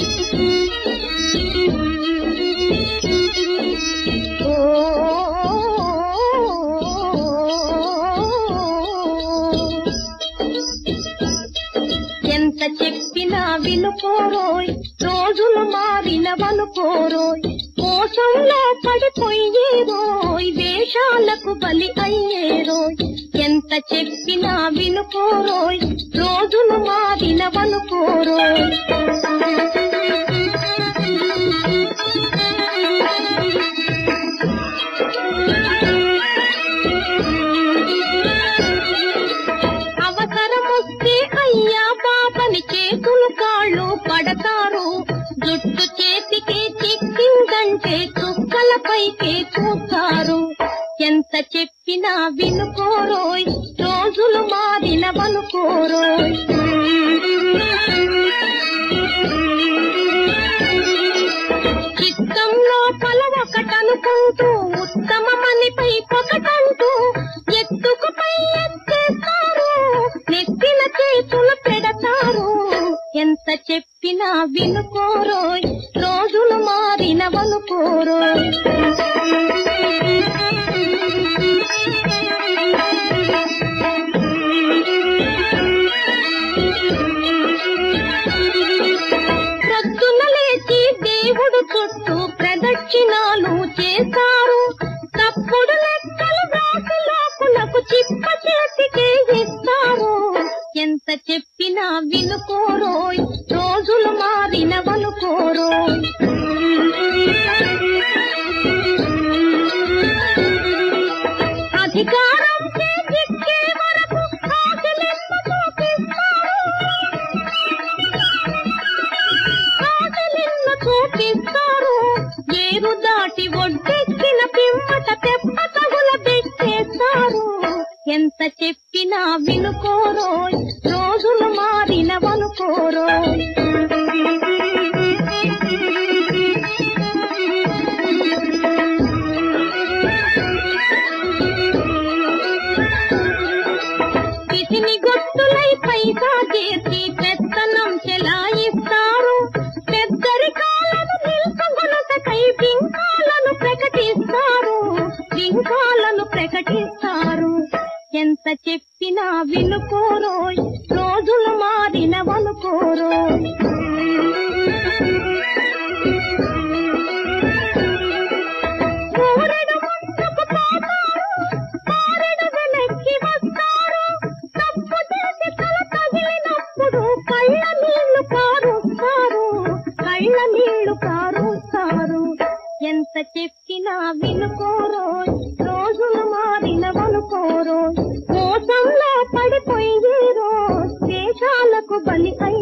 ఎంత చెప్పినా వినుకోరోయ్ రోజులు మారినవనుకోరోయ్ మోసంలో పడిపోయేరోయ్ వేషాలకు బలి అయ్యేరోయ్ ఎంత చెప్పినా వినుకోరోయ్ రోజులు మారినవనుకోరోయ్ అవసరమొస్తే అయ్యా పాపని చేతులు కాళ్ళు పడతారు జుట్టు చేతికి చిక్కిందంటే చుక్కలపైకే చూస్తారు ఎంత చెప్పినా వినుకోరోయ్ రోజులు మారినవనుకోరోయ్ చిత్తంలో పల ఒకటనుకుంటూ ఉత్తమమని పై ఒకటంటూ ఎత్తుకు పై ఎత్తేస్తారు నెత్తిన చేతులు పెడతారు ఎంత చెప్పినా వినుకోరోయ్ రోజులు మారినవనుకోరోయ్ ప్రొద్దున లేచి దేవుడు చుట్టూ ప్రదక్షిణాలు చేస్తారు తప్పుడు లెక్కలు రాసి లోకులకు చిప్ప చేతికి ఇస్తారు ఎంత చెప్పినా వినుకోరోయ్ రోజులు మారినవనుకోరోయ్ అధికారం చేజిక్కే వరకు ఆశలెమ్మ చూపిస్తారు ఆటలిన్న చూపిస్తారు ఏరు దాటి ఒడ్డెక్కిన పిమ్మట తెప్ప తగుల పెట్టేస్తారు ఎంత చెప్పినా వినుకోరోయ్ రోజులు మారినవనుకోరోయ్ పిసిని గుట్టులై పైసా చేసి పెత్తనం చెలాయిస్తారు పెద్దరికాలను నిలుపుకొనుటకై బింకాలను ప్రకటిస్తారు బింకాలను ప్రకటిస్తారు ఎంత చెప్పినా వినుకోరోయ్ రోజులు మారినవనుకోరోయ్ ఊరెడు ముందుకు పోతారు పారెడు వెనక్కి వస్తారు తప్పు చేసి తల తగిలినప్పుడు కళ్ళ నీళ్లు కారుస్తారు కళ్ళ నీళ్లు కారుస్తారు ఎంత చెప్పినా వినుకోరోయ్ రోజులు మారినవనుకోరోయ్ మోసంలో పడిపోయేరో దేశాలకు బలి అయ్యి